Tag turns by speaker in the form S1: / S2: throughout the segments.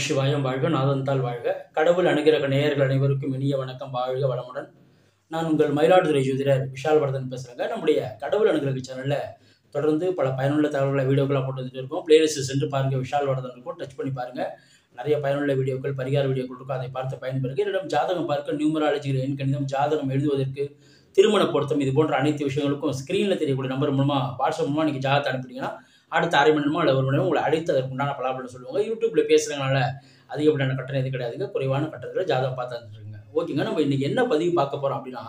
S1: நமசிவாயம் வாழ்க நாதந்தால் வாழ்க கடவுள் அனுகிரக நேயர்கள் அனைவருக்கும் இனிய வணக்கம் வாழ்க வளமுடன் நான் உங்கள் மயிலாடுதுறை ஜோதிடர் விஷால் வரதன் பேசுகிறேங்க நம்முடைய கடவுள் அனுகிரக சேனலில் தொடர்ந்து பல பயனுள்ள தகவல்களை வீடியோக்களாக போட்டு வந்துட்டு இருக்கோம் பிளேலிஸ்ட் சென்று பாருங்கள் விஷால் வரதன் இருக்கும் டச் பண்ணி பாருங்கள் நிறைய பயனுள்ள வீடியோக்கள் பரிகார வீடியோக்கள் இருக்கும் அதை பார்த்து பயன்பெறுங்க என்னிடம் ஜாதகம் பார்க்க நியூமராலஜி எண் கணிதம் ஜாதகம் எழுதுவதற்கு திருமண பொருத்தம் இது போன்ற அனைத்து விஷயங்களுக்கும் ஸ்க்ரீனில் தெரியக்கூடிய நம்பர் மூலமாக வாட்ஸ்அப் மூலமாக நீங்கள் ஜாதகத்தை அனுப்பிட்டீங்கன்னா அடுத்த அரை மணி நேரமோ அல்ல ஒரு மணி நேரம் உங்களை அழைத்து அதற்கு உண்டான பலாபலம் சொல்லுவாங்க யூடியூப்ல பேசுறதுனால அதிகப்படியான கட்டணம் எது கிடையாதுங்க குறைவான கட்டணத்தில் ஜாதகம் பார்த்து வந்துருங்க ஓகேங்க நம்ம இன்னைக்கு என்ன பதிவு பார்க்க போறோம் அப்படின்னா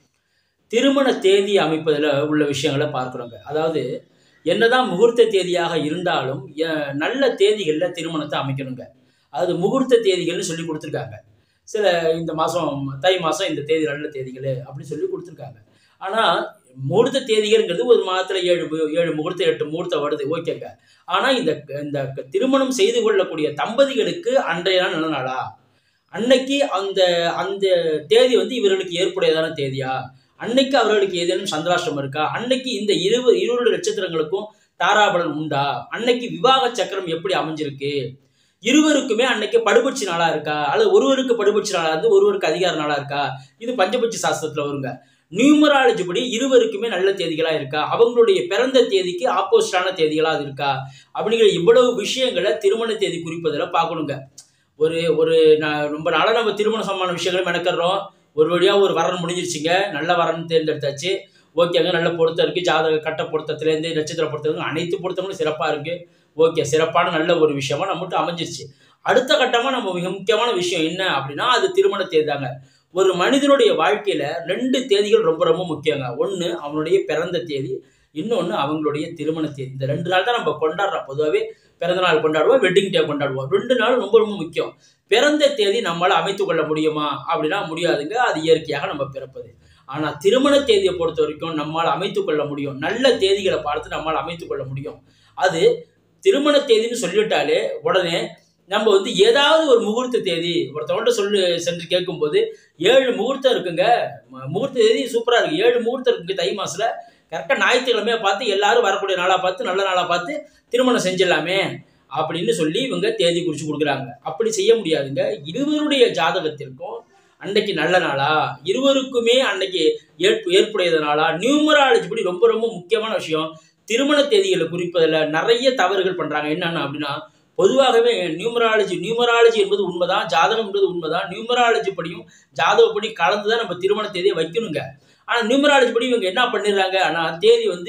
S1: திருமண தேதி அமைப்பதில் உள்ள விஷயங்களை பார்க்குறோங்க அதாவது என்னதான் முகூர்த்த தேதியாக இருந்தாலும் எ- நல்ல தேதிகளில் திருமணத்தை அமைக்கணுங்க அதாவது முகூர்த்த தேதிகள்னு சொல்லி கொடுத்துருக்காங்க சில இந்த மாதம் தை மாதம் இந்த தேதி நல்ல தேதிகள் அப்படின்னு சொல்லி கொடுத்துருக்காங்க ஆனால் முகூர்த்த தேதிகள்ங்கிறது ஒரு மாதத்தில் ஏழு மு- ஏழு முகூர்த்தம் எட்டு முகூர்த்தம் வருது ஓகேங்க ஆனால் இந்த இந்த திருமணம் செய்து கொள்ளக்கூடிய தம்பதிகளுக்கு அன்றைய நாள் நல்ல நாளா அன்னைக்கு அந்த அந்த தேதி வந்து இவர்களுக்கு ஏற்புடையதான தேதியா அன்னைக்கு அவர்களுக்கு ஏதேனும் சந்திராஷ்டிரம் இருக்கா அன்னைக்கு இந்த இருவ இருவருடைய நட்சத்திரங்களுக்கும் தாராபலன் உண்டா அன்னைக்கு விவாக சக்கரம் எப்படி அமைஞ்சிருக்கு இருவருக்குமே அன்னைக்கு படுபட்சி நாளா இருக்கா அல்லது ஒருவருக்கு படுபட்சி நாளா இருந்து ஒருவருக்கு அதிகார நாளா இருக்கா இது பஞ்சபட்சி சாஸ்திரத்துல வருங்க நியூமராலஜி படி இருவருக்குமே நல்ல தேதிகளா இருக்கா அவங்களுடைய பிறந்த தேதிக்கு ஆப்போசிட்டான தேதிகளா அது இருக்கா அப்படிங்கிற இவ்வளவு விஷயங்களை திருமண தேதி குறிப்பதில் பார்க்கணுங்க ஒரு ஒரு ந- ரொம்ப நாளாக நம்ம திருமண சம்பந்தமான விஷயங்களை மெனக்கறோம் ஒரு வழியாக ஒரு வரன் முடிஞ்சிருச்சுங்க நல்ல வரன் தேர்ந்தெடுத்தாச்சு ஓகேங்க நல்ல பொருத்தம் இருக்குது ஜாதக கட்ட பொருத்தத்துலேருந்து நட்சத்திர பொருத்தம் அனைத்து பொருத்தங்களும் சிறப்பாக இருக்குது ஓகே சிறப்பான நல்ல ஒரு விஷயமா நம்மகிட்ட அமைஞ்சிருச்சு அடுத்த கட்டமாக நம்ம மிக முக்கியமான விஷயம் என்ன அப்படின்னா அது திருமண தேதி தாங்க ஒரு மனிதனுடைய வாழ்க்கையில ரெண்டு தேதிகள் ரொம்ப ரொம்ப முக்கியங்க ஒன்று அவனுடைய பிறந்த தேதி இன்னொன்று அவங்களுடைய திருமண தேதி இந்த ரெண்டு நாள் தான் நம்ம கொண்டாடுறோம் பொதுவாகவே பிறந்த நாள் கொண்டாடுவோம் வெட்டிங் டே கொண்டாடுவோம் ரெண்டு நாள் ரொம்ப ரொம்ப முக்கியம் பிறந்த தேதி நம்மளால் அமைத்து கொள்ள முடியுமா அப்படின்னா முடியாதுங்க அது இயற்கையாக நம்ம பிறப்பது ஆனால் திருமண தேதியை பொறுத்த வரைக்கும் நம்மால் அமைத்து கொள்ள முடியும் நல்ல தேதிகளை பார்த்து நம்மால் அமைத்து கொள்ள முடியும் அது திருமண தேதின்னு சொல்லிவிட்டாலே உடனே நம்ம வந்து ஏதாவது ஒரு முகூர்த்த தேதி ஒருத்தவங்கள்ட்ட சொல்லு சென்று கேட்கும்போது ஏழு முகூர்த்தம் இருக்குங்க மு- முகூர்த்த தேதி சூப்பராக இருக்கு ஏழு முகூர்த்தம் இருக்குங்க தை மாசத்துல கரெக்டாக ஞாயிற்றுக்கிழமையா பார்த்து எல்லாரும் வரக்கூடிய நாளாக பார்த்து நல்ல நாளாக பார்த்து திருமணம் செஞ்சிடலாமே அப்படின்னு சொல்லி இவங்க தேதி குறித்து கொடுக்குறாங்க அப்படி செய்ய முடியாதுங்க இருவருடைய ஜாதகத்திற்கும் அன்னைக்கு நல்ல நாளா இருவருக்குமே அன்னைக்கு ஏற்பு ஏற்புடையது நாளா நியூமராலஜி படி ரொம்ப ரொம்ப முக்கியமான விஷயம் திருமண தேதிகளை குறிப்பதில் நிறைய தவறுகள் பண்றாங்க என்னென்ன அப்படின்னா பொதுவாகவே நியூமராலஜி நியூமராலஜி என்பது உண்மைதான் ஜாதகம் என்பது உண்மைதான் நியூமராலஜி படியும் ஜாதகப்படி கலந்து தான் நம்ம திருமண தேதியை வைக்கணுங்க ஆனால் நியூமராலஜி படி இவங்க என்ன பண்ணிடுறாங்க ஆனால் தேதி வந்து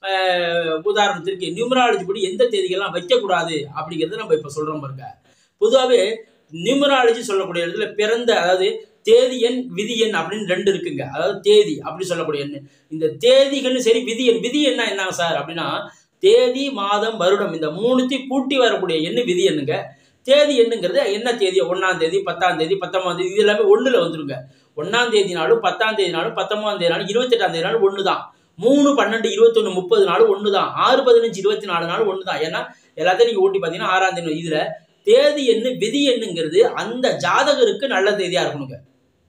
S1: ஆஹ், உதாரணத்திற்கு நியூமராலஜி படி எந்த தேதிகள்லாம் வைக்கக்கூடாது அப்படிங்கிறத நம்ம இப்போ சொல்கிறோம் பாருங்க பொதுவாகவே நியூமராலஜி சொல்லக்கூடிய இடத்துல பிறந்த அதாவது தேதி எண் விதி எண் அப்படின்னு ரெண்டு இருக்குங்க அதாவது தேதி அப்படி சொல்லக்கூடிய எண் இந்த தேதிகள்னு சரி விதி எண் விதி எண்ணா என்னங்க சார் அப்படின்னா தேதி மாதம் வருடம் இந்த மூணுத்தையும் கூட்டி வரக்கூடிய எண்ணு விதி எண்ணுங்க தேதி எண்ணுங்கிறது என்ன தேதி ஒன்றாம் தேதி பத்தாம் தேதி பத்தொன்பதாம் தேதி இது எல்லாமே ஒண்ணுல வந்துருங்க ஒன்றாம் தேதினாலும் பத்தாம் தேதினாலும் பத்தொன்பதாம் தேதினாலும் இருபத்தெட்டாம் தேதினாலும் ஒன்று தான் மூணு பன்னெண்டு இருபத்தொன்று முப்பது நாளும் ஒன்று தான் ஆறு பதினஞ்சு இருபத்தி நாலு நாள் ஒன்று தான் ஏன்னா எல்லாத்தையும் நீங்கள் ஊட்டி பார்த்தீங்கன்னா ஆறாம் தேதி இதில் தேதி எண்ணு விதி எண்ணுங்கிறது அந்த ஜாதகருக்கு நல்ல தேதியாக இருக்கணுங்க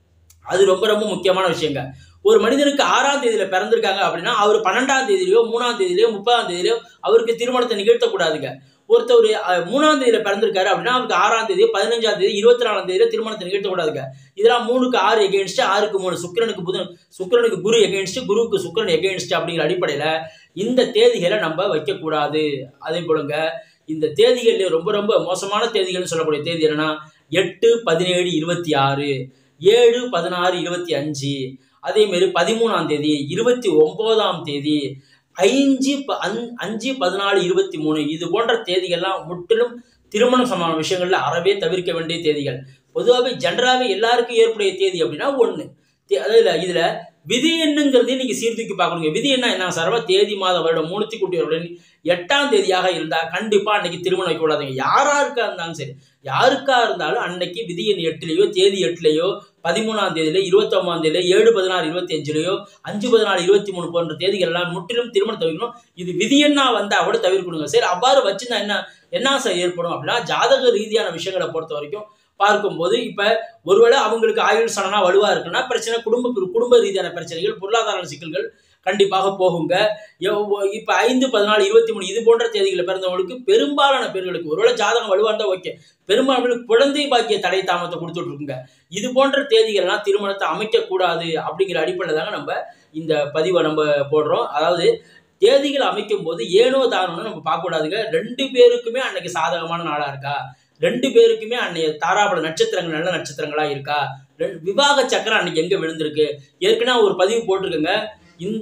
S1: அது ரொம்ப ரொம்ப முக்கியமான விஷயங்க ஒரு மனிதனுக்கு ஆறாம் தேதியில பிறந்திருக்காங்க அப்படின்னா அவர் பன்னெண்டாம் தேதியிலயோ மூணாம் தேதியிலயோ முப்பதாம் தேதியிலயோ அவருக்கு திருமணத்தை நிகழ்த்தக்கூடாதுங்க ஒருத்தர் அஹ், மூணாம் தேதியில பிறந்திருக்காரு அப்படின்னா அவருக்கு ஆறாம் தேதி பதினஞ்சாம் தேதி இருபத்தி நாலாம் தேதியில திருமணத்தை நிகழ்த்தக்கூடாதுங்க இதெல்லாம் மூணுக்கு ஆறு எகெயின்ஸ்ட் ஆறுக்கு மூணு சுக்கிரனுக்கு புதன் சுக்கிரனுக்கு குரு எகெயின்ஸ்ட் குருவுக்கு சுக்கிரன் எகெயின்ஸ்ட் அப்படிங்கிற அடிப்படையில இந்த தேதிகளை நம்ம வைக்கக்கூடாது அதே போலங்க இந்த தேதிகள்ல ரொம்ப ரொம்ப மோசமான தேதிகள்னு சொல்லக்கூடிய தேதி என்னன்னா எட்டு பதினேழு இருபத்தி ஆறு ஏழு பதினாறு இருபத்தி அஞ்சு அதே மாதிரி பதிமூணாம் தேதி இருபத்தி ஒன்பதாம் தேதி ஐந்து ப- அஞ்- அஞ்சு பதினாலு இருபத்தி மூணு இது போன்ற தேதிகள்லாம் முற்றிலும் திருமணம் சம்பந்தமான விஷயங்கள்ல அறவே தவிர்க்க வேண்டிய தேதிகள் பொதுவாகவே ஜென்ரலாகவே எல்லாருக்கும் ஏற்புடைய தேதி அப்படின்னா ஒன்று அதில் இதுல விதி எண்ணுங்கிறதையும் நீங்க சீர்தூக்கி பார்க்கணுங்க விதி என்ன என்ன சர்வ தேதி மாத வருடம் மூணுத்தி கூட்டி வருடம் எட்டாம் தேதியாக இருந்தா கண்டிப்பா அன்னைக்கு திருமணம் வைக்க கூடாதுங்க யாரா இருக்கா இருந்தாலும் சரி யாருக்கா இருந்தாலும் அன்னைக்கு விதி எண் எட்டுலையோ தேதி எட்டுலையோ பதிமூணாம் தேதியில இருபத்தி ஒன்பதாம் தேதியில ஏழு பதினாறு இருபத்தி அஞ்சுலையோ அஞ்சு பதினாலு இருபத்தி மூணு போன்ற தேதிகள் எல்லாம் முற்றிலும் திருமணம் தவிர்க்கணும் இது விதி எண்ணா வந்தா கூட தவிர்க்கணுங்க சரி அவ்வாறு வச்சிருந்தா என்ன என்ன சார் ஏற்படும் அப்படின்னா ஜாதக ரீதியான விஷயங்களை பொறுத்த வரைக்கும் பார்க்கும்போது இப்ப ஒருவேளை அவங்களுக்கு ஆயுள் சனனா வலுவா இருக்குன்னா பிரச்சனை குடும்ப குடும்ப ரீதியான பிரச்சனைகள் பொருளாதார சிக்கல்கள் கண்டிப்பாக போகுங்க எவ்- இப்ப ஐந்து பதினாலு இருபத்தி மூணு இது போன்ற தேதிகளில் பிறந்தவங்களுக்கு பெரும்பாலான பேர்களுக்கு ஒருவேளை ஜாதகம் வலுவா இருந்தா ஓகே பெரும்பாலான குழந்தை பாக்கிய தடை தாமத்தை கொடுத்துட்டு இருக்குங்க இது போன்ற தேதிகள்லாம் திருமணத்தை அமைக்கக்கூடாது அப்படிங்கிற அடிப்படையில் தாங்க நம்ம இந்த பதிவை நம்ம போடுறோம் அதாவது தேதிகள் அமைக்கும் போது ஏனோ தானோன்னு நம்ம பார்க்கக்கூடாதுங்க ரெண்டு பேருக்குமே அன்னைக்கு சாதகமான நாளா இருக்கா ரெண்டு பேருக்குமே அன்னைய தாராபல நட்சத்திரங்கள் நல்ல நட்சத்திரங்களா இருக்கா ரெண்டு- விவாக சக்கரம் அன்னைக்கு எங்க விழுந்திருக்கு ஏற்கனவே ஒரு பதிவு போட்டிருக்கேங்க இந்த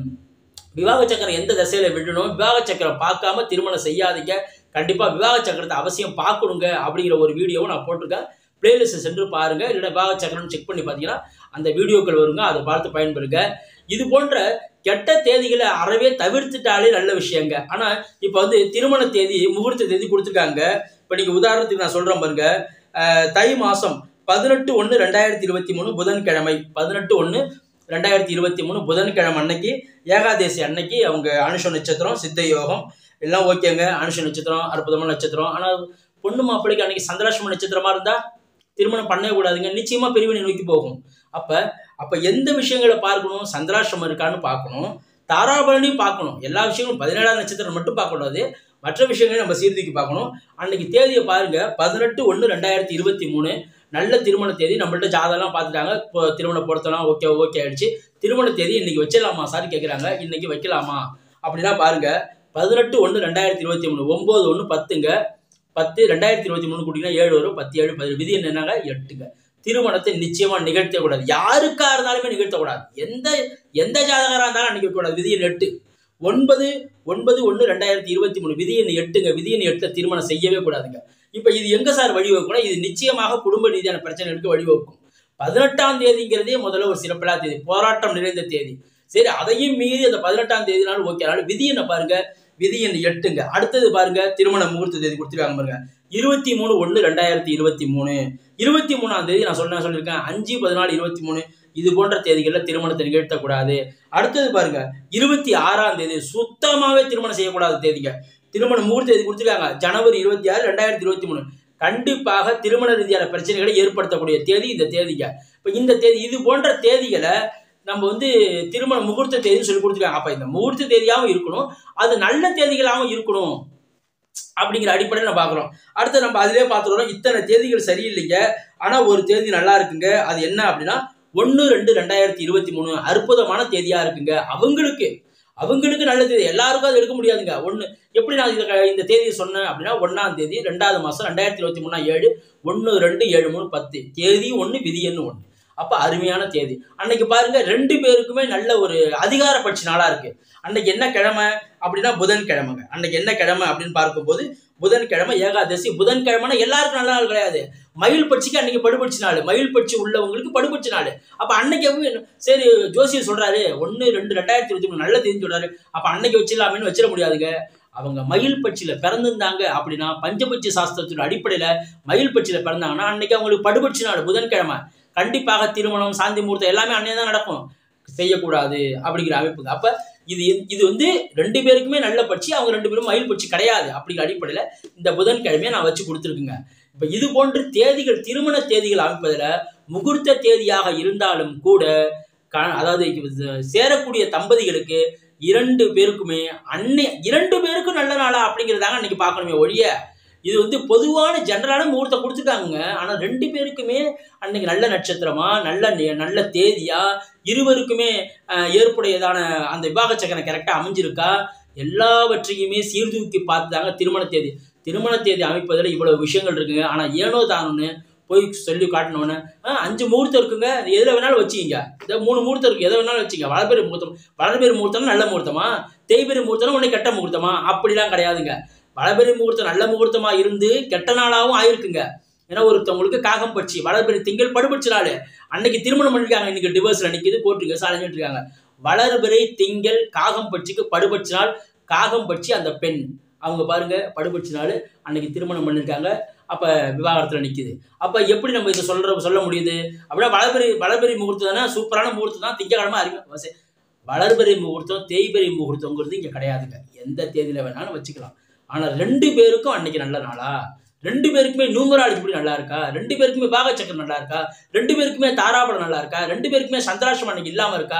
S1: விவாக சக்கரம் எந்த திசையில விடணும் விவாக சக்கரம் பார்க்காம திருமணம் செய்யாதீங்க கண்டிப்பா விவாக சக்கரத்தை அவசியம் பார்க்கணுங்க அப்படிங்கிற ஒரு வீடியோவை நான் போட்டிருக்கேன் பிளேலிஸ்ட் சென்று பாருங்க இல்லைன்னா விவாக சக்கரம் செக் பண்ணி பார்த்தீங்கன்னா அந்த வீடியோக்கள் வருங்க அதை பார்த்து பயன்பெறுங்க இது போன்ற கெட்ட தேதிகளை அறவே தவிர்த்துட்டாலே நல்ல விஷயங்க ஆனா இப்போ வந்து திருமண தேதி முகூர்த்த தேதி கொடுத்துருக்காங்க இப்போ நீங்க உதாரணத்துக்கு நான் சொல்றேன் பாருங்க அஹ், தை மாசம் பதினெட்டு ஒன்று ரெண்டாயிரத்தி இருபத்தி மூணு புதன்கிழமை பதினெட்டு ஒன்று ரெண்டாயிரத்தி இருபத்தி மூணு புதன்கிழமை அன்னைக்கு ஏகாதேசி அன்னைக்கு அவங்க அனுஷ நட்சத்திரம் சித்த யோகம் எல்லாம் ஓகேங்க அனுஷ நட்சத்திரம் அற்புதமான நட்சத்திரம் ஆனால் பொண்ணு மாப்பிள்ளைக்கு அன்னைக்கு சந்திராஷ்டம நட்சத்திரமா இருந்தா திருமணம் பண்ணவே கூடாதுங்க நிச்சயமா பிரிவினை நோக்கி போகும் அப்ப அப்ப எந்த விஷயங்களை பார்க்கணும் சந்திராஷ்டமம் இருக்கான்னு பார்க்கணும் தாராபரணியும் பார்க்கணும் எல்லா விஷயங்களும் பதினேழாம் நட்சத்திரம் மட்டும் பார்க்கக்கூடாது மற்ற விஷயங்களையும் நம்ம சீர்தூக்கி பார்க்கணும் அன்னைக்கு தேதியை பாருங்க பதினெட்டு ஒன்று ரெண்டாயிரத்தி இருபத்தி மூணு நல்ல திருமண தேதி நம்மள்ட்ட ஜாதகம்லாம் பார்த்துட்டாங்க இப்போ திருமண பொருத்தலாம் ஓகே ஓகே ஆயிடுச்சு திருமண தேதி இன்னைக்கு வச்சிடலாமா சார் கேட்குறாங்க இன்னைக்கு வைக்கலாமா அப்படின்னா பாருங்க பதினெட்டு ஒன்று ரெண்டாயிரத்தி இருபத்தி மூணு ஒம்பது ஒன்று பத்துங்க பத்து ரெண்டாயிரத்தி இருபத்தி மூணு கூட்டிங்கன்னா ஏழு வரும் பத்து ஏழு பதினேழு விதி என்னன்னாங்க எட்டுங்க திருமணத்தை நிச்சயமா நிகழ்த்தக்கூடாது யாருக்கா இருந்தாலுமே நிகழ்த்தக்கூடாது எந்த எந்த ஜாதகராக இருந்தாலும் அன்னைக்கு வைக்கக்கூடாது விதி எண் எட்டு ஒன்பது ஒன்பது ஒன்று ரெண்டாயிரத்தி இருபத்தி மூணு விதி எண் எட்டுங்க விதி எண் எட்டுல திருமணம் செய்யவே கூடாதுங்க இப்போ இது எங்க சார் வழிவகுக்கும் இது நிச்சயமாக குடும்ப ரீதியான பிரச்சனைகளுக்கு வழிவகுக்கும் பதினெட்டாம் தேதிங்கிறதே முதல்ல ஒரு சிறப்பில்லா தேதி போராட்டம் நிறைந்த தேதி சரி அதையும் மீறி அந்த பதினெட்டாம் தேதினாலும் ஓகே அதனால விதி என்ன பாருங்க விதி எண் எட்டுங்க அடுத்தது பாருங்க திருமண முகூர்த்த தேதி கொடுத்துருக்காங்க பாருங்க இருபத்தி மூணு ஒன்று ரெண்டாயிரத்தி இருபத்தி மூணு இருபத்தி மூணாம் தேதி நான் சொன்ன சொல்லியிருக்கேன் அஞ்சு பதினாலு இருபத்தி மூணு இது போன்ற தேதிகளில் திருமணத்தை நிகழ்த்தக்கூடாது அடுத்தது பாருங்க இருபத்தி ஆறாம் தேதி சுத்தமாவே திருமணம் செய்யக்கூடாத தேதிங்க திருமண முகூர்த்த தேதி கொடுத்துருக்காங்க ஜனவரி இருபத்தி ஆறு ரெண்டாயிரத்தி இருபத்தி மூணு கண்டிப்பாக திருமண ரீதியான பிரச்சனைகளை ஏற்படுத்தக்கூடிய தேதி இந்த தேதிங்க இப்போ இந்த தேதி இது போன்ற தேதிகளை நம்ம வந்து திருமண முகூர்த்த தேதின்னு சொல்லி கொடுத்துருக்காங்க அப்ப இந்த முகூர்த்த தேதியாகவும் இருக்கணும் அது நல்ல தேதிகளாகவும் இருக்கணும் அப்படிங்கிற அடிப்படையில் நம்ம பார்க்குறோம் அடுத்து நம்ம அதிலே பார்த்துருவோம் இத்தனை தேதிகள் சரியில்லைங்க ஆனால் ஒரு தேதி நல்லா இருக்குங்க அது என்ன அப்படின்னா ஒன்று ரெண்டு ரெண்டாயிரத்தி இருபத்தி மூணு அற்புதமான தேதியா இருக்குங்க அவங்களுக்கு அவங்களுக்கு நல்ல தேதி எல்லாருக்கும் அது எடுக்க முடியாதுங்க ஒன்று எப்படி நான் இதை க- இந்த தேதியை சொன்னேன் அப்படின்னா ஒன்றாம் தேதி ரெண்டாவது மாதம் ரெண்டாயிரத்தி இருபத்தி மூணா ஏழு ஒன்று ரெண்டு ஏழு மூணு பத்து தேதி ஒன்று விதி எண்ணு ஒன்று அப்போ அருமையான தேதி அன்னைக்கு பாருங்க ரெண்டு பேருக்குமே நல்ல ஒரு அதிகாரப்பட்சி நாளா இருக்கு அன்னைக்கு என்ன கிழமை அப்படின்னா புதன்கிழமைங்க அன்னைக்கு என்ன கிழமை அப்படின்னு பார்க்கும்போது புதன்கிழமை ஏகாதசி புதன்கிழமைனா எல்லாருக்கும் நல்ல நாள் கிடையாது மயில் பட்சிக்கு அன்னைக்கு படுபட்சி நாள் மயில் பட்சி உள்ளவங்களுக்கு படுபட்சி நாள் அப்ப அன்னைக்கு எப்படி சரி ஜோசியர் சொல்றாரு ஒன்னு ரெண்டு ரெண்டாயிரத்தி இருபத்தி மூணு நல்ல தேதி சொல்றாரு அப்ப அன்னைக்கு வச்சிடலாமேன்னு வச்சிட முடியாதுங்க அவங்க மயில் பட்சியில பிறந்திருந்தாங்க அப்படின்னா பஞ்சபட்சி சாஸ்திரத்தோட அடிப்படையில மயில் பட்சியில பிறந்தாங்கன்னா அன்னைக்கு அவங்களுக்கு படுபட்சி நாள் புதன்கிழமை கண்டிப்பாக திருமணம் சாந்தி முகூர்த்தம் எல்லாமே அன்னையே தான் நடக்கும் செய்யக்கூடாது அப்படிங்கிற அமைப்புங்க அப்ப இது இது வந்து ரெண்டு பேருக்குமே நல்ல பட்சி அவங்க ரெண்டு பேரும் மயில் பட்சி கிடையாது அப்படிங்கிற அடிப்படையில இந்த புதன்கிழமையை நான் வச்சு கொடுத்துருக்குங்க இப்ப இது போன்று தேதிகள் திருமண தேதிகள் அமைப்பதுல முகூர்த்த தேதியாக இருந்தாலும் கூட க- அதாவது இது சேரக்கூடிய தம்பதிகளுக்கு இரண்டு பேருக்குமே அன்னை இரண்டு பேருக்கும் நல்ல நாளா அப்படிங்கிறதாங்க அன்னைக்கு பார்க்கணுமே ஒழிய இது வந்து பொதுவான ஜென்ரலான முகூர்த்தம் கொடுத்துருக்காங்க ஆனா ரெண்டு பேருக்குமே அன்னைக்கு நல்ல நட்சத்திரமா நல்ல நே- நல்ல தேதியா இருவருக்குமே அஹ், ஏற்புடையதான அந்த விவாக சக்கரம் கரெக்டாக அமைஞ்சிருக்கா எல்லாவற்றையுமே சீர்தூக்கி பார்த்து தாங்க திருமண தேதி திருமண தேதி அமைப்பதில் இவ்வளவு விஷயங்கள் இருக்குங்க ஆனால் ஏனோ தானோன்னு போய் சொல்லி காட்டினோன்னு அஞ்சு முகூர்த்தம் இருக்குங்க எதில் வேணாலும் வச்சுக்கிங்க இதை மூணு முகூர்த்தம் இருக்கு எதை வேணாலும் வச்சுங்க வளர்பெரு முகூர்த்தம் வளர்பெரு முகூர்த்தம் நல்ல முகூர்த்தமா தேய்பெரு முகூர்த்தம் உடனே கெட்ட முகூர்த்தமா அப்படிலாம் கிடையாதுங்க வளர்பெரு முகூர்த்தம் நல்ல முகூர்த்தமா இருந்து கெட்ட நாளாகவும் ஆயிருக்குங்க ஏன்னா ஒருத்தவங்களுக்கு காகம் பட்சி வளர்பெரு திங்கள் படுபட்சி நாள் அன்னைக்கு திருமணம் பண்ணிருக்காங்க இன்னைக்கு டிவோர்ஸ்ல நிக்குது கோர்ட்டு கேஸ் அலைஞ்சிட்டு இருக்காங்க வளர்பிறை திங்கள் காகம் பட்சிக்கு படுபட்சி நாள் காகம் பட்சி அந்த பெண் அவங்க பாருங்க படுபட்சி நாள் அன்னைக்கு திருமணம் பண்ணிருக்காங்க அப்ப விவாகரத்துல நிக்குது அப்ப எப்படி நம்ம இதை சொல்ற சொல்ல முடியுது அப்படின்னா வளர்பிறை வளர்பிறை முகூர்த்தம் தானே சூப்பரான முகூர்த்தம் தான் திங்கக்கிழமை அறிமுக வளர்பிறை முகூர்த்தம் தேய்பிறை முகூர்த்தங்கிறது இங்க கிடையாதுங்க எந்த தேதியில வேணாலும் வச்சுக்கலாம் ஆனா ரெண்டு பேருக்கும் அன்னைக்கு நல்ல நாளா ரெண்டு பேருக்குமே நியூமராலஜி இப்படி நல்லா இருக்கா ரெண்டு பேருக்குமே பாகச்சக்கரம் நல்லா இருக்கா ரெண்டு பேருக்குமே தாராபலம் நல்லா இருக்கா ரெண்டு பேருக்குமே சந்திராஷ்டம் அன்னைக்கு இல்லாம இருக்கா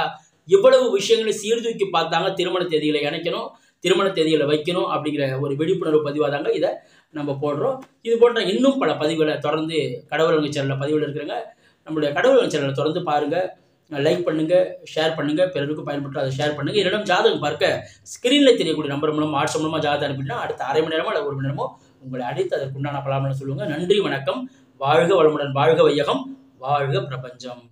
S1: இவ்வளவு விஷயங்களை சீர்தூக்கி பார்த்தாங்க திருமண தேதிகளை இணைக்கணும் திருமண தேதிகளை வைக்கணும் அப்படிங்கிற ஒரு விழிப்புணர்வு பதிவாக தாங்க இதை நம்ம போடுறோம் இது போன்ற இன்னும் பல பதிவுகளை தொடர்ந்து கடவுள் சேனலில் பதிவில் இருக்கிறங்க நம்மளுடைய கடவுள் சேனலை தொடர்ந்து பாருங்கள் லைக் பண்ணுங்க ஷேர் பண்ணுங்க பிறருக்கு பயன்பட்டு அதை ஷேர் பண்ணுங்க என்னிடம் ஜாதகம் பார்க்க ஸ்கிரீனில் தெரியக்கூடிய நம்பர் மூலம் வாட்ஸ்அப் மூலமாக ஜாதகம் அனுப்பினா அடுத்த அரை மணி நேரமோ அல்லது ஒரு மணி நேரமோ உங்களை அழைத்து அதற்குண்டான பலாமலை சொல்லுவாங்க நன்றி வணக்கம் வாழ்க வளமுடன் வாழ்க வையகம் வாழ்க பிரபஞ்சம்